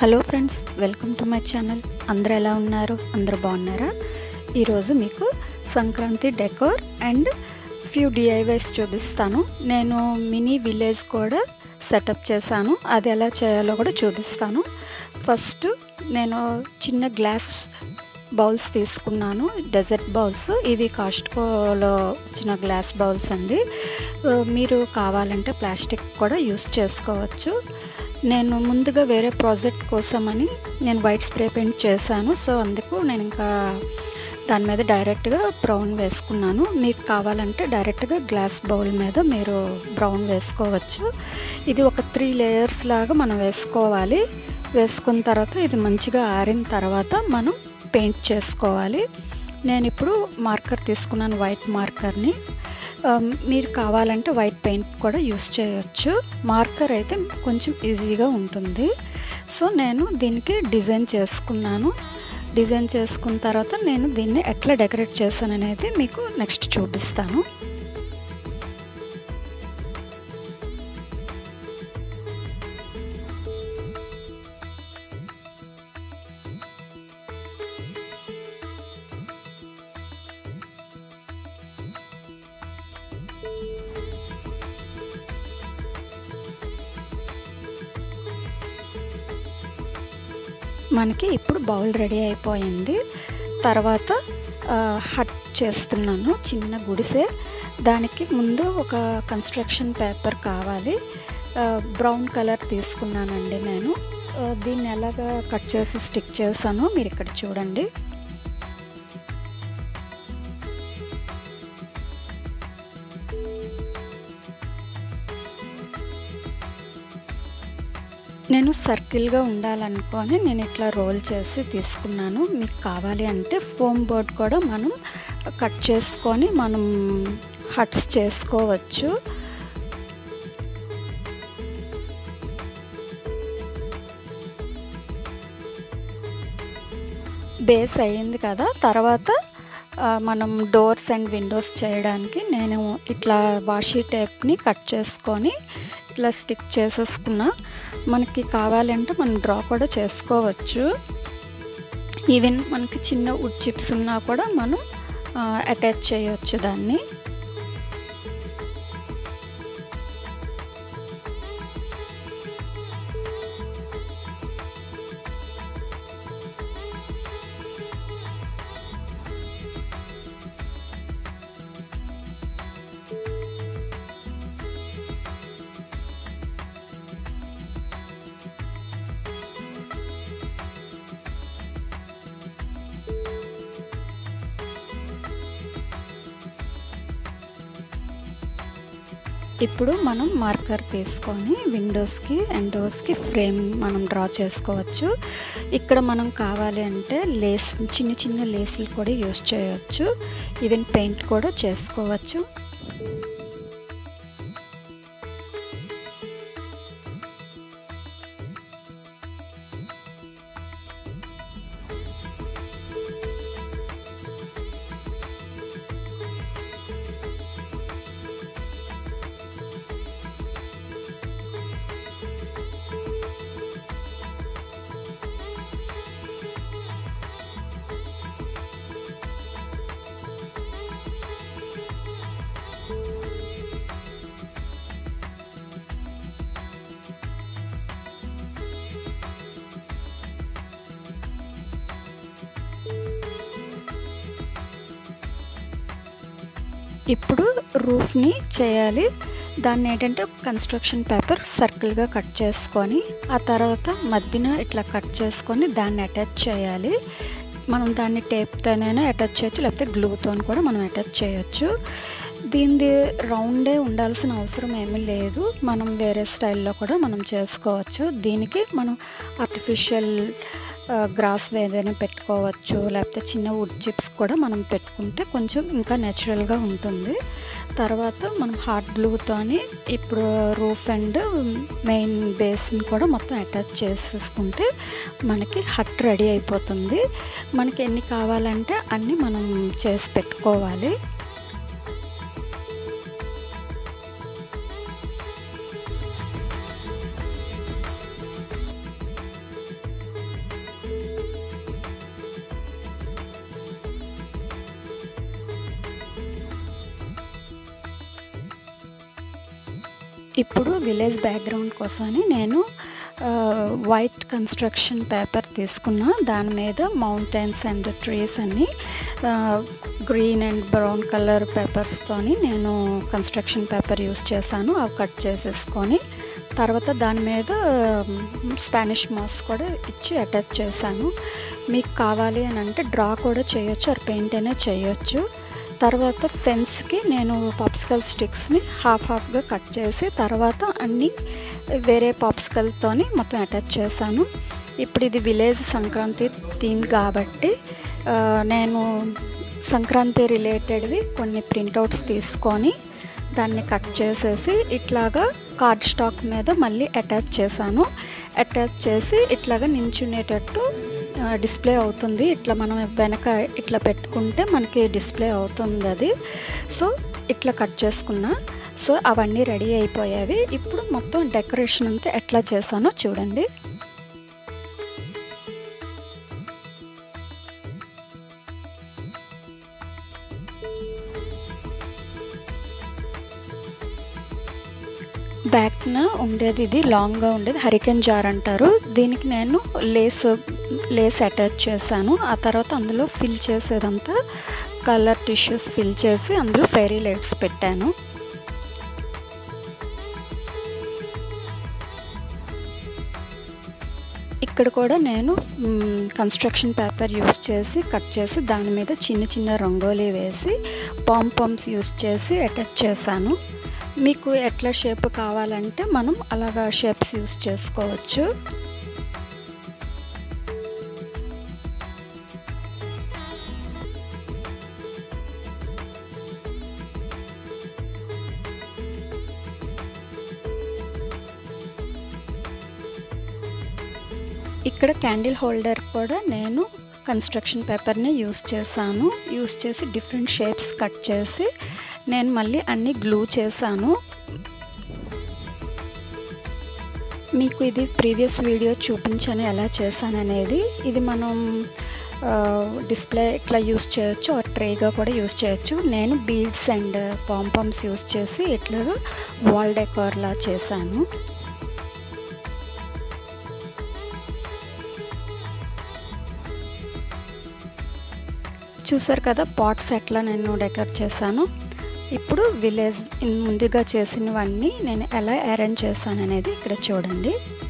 hello friends welcome to my channel అందరూ ఎలా ఉన్నారు అందరూ బాగున్నారా ఈరోజు మీకు Sankranti decor and few DIYs చూపిస్తాను నేను మినీ విలేజ్ కూడా సెటప్ చేశాను అది ఎలా చేయాలో కూడా చూపిస్తాను ఫస్ట్ నేను చిన్న గ్లాస్ బౌల్స్ తీసుకున్నాను డెజర్ట్ బౌల్స్ ఇవి కాస్ట్కోలో వచ్చిన గ్లాస్ బౌల్స్ అండి ఆ, మీరు కావాలంటే ప్లాస్టిక్ కూడా యూస్ చేసుకోవచ్చు నేను ముందుగా వేరే ప్రాజెక్ట్ కోసమని నేను వైట్ స్ప్రే పెయింట్ చేశాను సో అందుకు నేను ఇంకా దాని మీద డైరెక్ట్గా బ్రౌన్ వేసుకున్నాను మీకు కావాలంటే డైరెక్ట్గా గ్లాస్ బౌల్ మీద మీరు బ్రౌన్ వేసుకోవచ్చు ఇది ఒక త్రీ లేయర్స్ లాగా మనం వేసుకోవాలి వేసుకున్న తర్వాత ఇది మంచిగా ఆరిన తర్వాత మనం పెయింట్ చేసుకోవాలి నేను ఇప్పుడు మార్కర్ తీసుకున్నాను వైట్ మార్కర్ని ఆ, మీరు కావాలంటే వైట్ పెయింట్ కూడా యూస్ చేయొచ్చు మార్కర్ అయితే కొంచెం ఈజీగా ఉంటుంది సో నేను దీనికి డిజైన్ చేసుకున్నాను డిజైన్ చేసుకున్న తర్వాత నేను దీన్ని ఎట్లా డెకరేట్ చేశాను అనేది మీకు నెక్స్ట్ చూపిస్తాను మనకి ఇప్పుడు బౌల్ రెడీ అయిపోయింది తర్వాత ఆ, హట్ చేస్తున్నాను చిన్న గుడిసె దానికి ముందు ఒక కన్స్ట్రక్షన్ పేపర్ కావాలి ఆ, బ్రౌన్ కలర్ తీసుకున్నానండి నేను ఆ, దీన్ని ఎలాగ కట్ చేసి స్టిక్ చేశానో మీరు ఇక్కడ చూడండి నేను సర్కిల్గా ఉండాలనుకొని నేను ఇట్లా రోల్ చేసి తీసుకున్నాను మీకు కావాలి అంటే ఫోమ్ బోర్డ్ కూడా మనం కట్ చేసుకొని మనం హట్స్ చేసుకోవచ్చు బేస్ అయ్యింది కదా తర్వాత ఆ, మనం డోర్స్ అండ్ విండోస్ చేయడానికి నేను ఇట్లా వాషీ టేప్ని కట్ చేసుకొని ఇట్లా స్టిక్ చేసేసుకున్నా మనకి కావాలంటే మనం డ్రా కూడా చేసుకోవచ్చు ఈవెన్ మనకి చిన్న వుడ్ చిప్స్ ఉన్నా కూడా మనం అటాచ్ చేయవచ్చు దాన్ని ఇప్పుడు మనం మార్కర్ తీసుకొని విండోస్కి అండ్ డోర్స్కి ఫ్రేమ్ మనం డ్రా చేసుకోవచ్చు ఇక్కడ మనం కావాలి అంటే లేస్ చిన్న చిన్న లేసులు కూడా యూస్ చేయవచ్చు ఈవెన్ పెయింట్ కూడా చేసుకోవచ్చు ఇప్పుడు రూఫ్ని చేయాలి దాన్ని ఏంటంటే కన్స్ట్రక్షన్ పేపర్ సర్కిల్గా కట్ చేసుకొని ఆ తర్వాత మధ్యన ఇట్లా కట్ చేసుకొని దాన్ని అటాచ్ చేయాలి మనం దాన్ని టేప్తోనైనా అటాచ్ చేయొచ్చు లేకపోతే గ్లూతో కూడా మనం అటాచ్ చేయొచ్చు దీనిది రౌండే ఉండాల్సిన అవసరం ఏమీ లేదు మనం వేరే స్టైల్లో కూడా మనం చేసుకోవచ్చు దీనికి మనం ఆర్టిఫిషియల్ గ్రాస్ ఏదైనా పెట్టుకోవచ్చు లేకపోతే చిన్న వుడ్ చిప్స్ కూడా మనం పెట్టుకుంటే కొంచెం ఇంకా నేచురల్గా ఉంటుంది తర్వాత మనం హార్డ్ గ్లూతోని ఇప్పుడు రూఫ్ అండ్ మెయిన్ బేస్ని కూడా మొత్తం అటాచ్ చేసేసుకుంటే మనకి హట్ రెడీ అయిపోతుంది మనకి ఎన్ని కావాలంటే అన్నీ మనం చేసి పెట్టుకోవాలి ఇప్పుడు విలేజ్ బ్యాక్గ్రౌండ్ కోసమని నేను వైట్ కన్స్ట్రక్షన్ పేపర్ తీసుకున్నా దాని మీద మౌంటైన్స్ అండ్ ట్రీస్ అన్ని గ్రీన్ అండ్ బ్రౌన్ కలర్ పేపర్స్తోని నేను కన్స్ట్రక్షన్ పేపర్ యూస్ చేశాను అవి కట్ చేసేసుకొని తర్వాత దాని మీద స్పానిష్ మాస్ కూడా ఇచ్చి అటాచ్ చేశాను మీకు కావాలి అని అంటే డ్రా కూడా చేయొచ్చు ఆర్ పెయింట్ అయినా చేయొచ్చు తర్వాత ఫెన్స్కి నేను పాప్సికల్ స్టిక్స్ని హాఫ్ హాఫ్గా కట్ చేసి తర్వాత అన్నీ వేరే పాప్సికల్తోని మొత్తం అటాచ్ చేశాను ఇప్పుడు ఇది విలేజ్ సంక్రాంతి థీమ్ కాబట్టి నేను సంక్రాంతి రిలేటెడ్వి కొన్ని ప్రింటౌట్స్ తీసుకొని దాన్ని కట్ చేసేసి ఇట్లాగా కార్డ్ స్టాక్ మీద మళ్ళీ అటాచ్ చేశాను అటాచ్ చేసి ఇట్లాగా నించునేటట్టు డిస్ప్లే అవుతుంది ఇట్లా మనం వెనక ఇట్లా పెట్టుకుంటే మనకి డిస్ప్లే అవుతుంది అది సో ఇట్లా కట్ చేసుకున్నా సో అవన్నీ రెడీ అయిపోయావి ఇప్పుడు మొత్తం డెకరేషన్ అంతా ఎట్లా చేశానో చూడండి బ్యాక్న ఉండేది ఇది లాంగ్గా ఉండేది హరికెన్ జార్ అంటారు దీనికి నేను లేస్ లేస్ అటాచ్ చేశాను ఆ తర్వాత అందులో ఫిల్ చేసేదంతా కలర్ టిష్యూస్ ఫిల్ చేసి అందులో ఫెయిరీ లైట్స్ పెట్టాను ఇక్కడ కూడా నేను కన్స్ట్రక్షన్ పేపర్ యూస్ చేసి కట్ చేసి దాని మీద చిన్న చిన్న రంగోలీ వేసి పాంపామ్స్ యూస్ చేసి అటాచ్ చేశాను మీకు ఎట్లా షేప్ కావాలంటే మనం అలాగా షేప్స్ యూస్ చేసుకోవచ్చు ఇక్కడ క్యాండిల్ హోల్డర్ కూడా నేను కన్స్ట్రక్షన్ పేపర్ని యూస్ చేశాను యూస్ చేసి డిఫరెంట్ షేప్స్ కట్ చేసి నేను మళ్ళీ అన్నీ గ్లూ చేశాను మీకు ఇది ప్రీవియస్ వీడియో చూపించాను ఎలా చేశాను అనేది ఇది మనం డిస్ప్లే ఇట్లా యూస్ చేయొచ్చు ట్రేగా కూడా యూస్ చేయొచ్చు నేను బీడ్స్ అండ్ పాంపమ్స్ యూస్ చేసి ఇట్లా వాల్ డెకార్లా చేశాను చూసారు కదా పాట్స్ ఎట్లా నేను డెకరేట్ చేశాను ఇప్పుడు విలేజ్ ముందుగా చేసినవన్నీ నేను ఎలా అరేంజ్ చేశాను అనేది ఇక్కడ చూడండి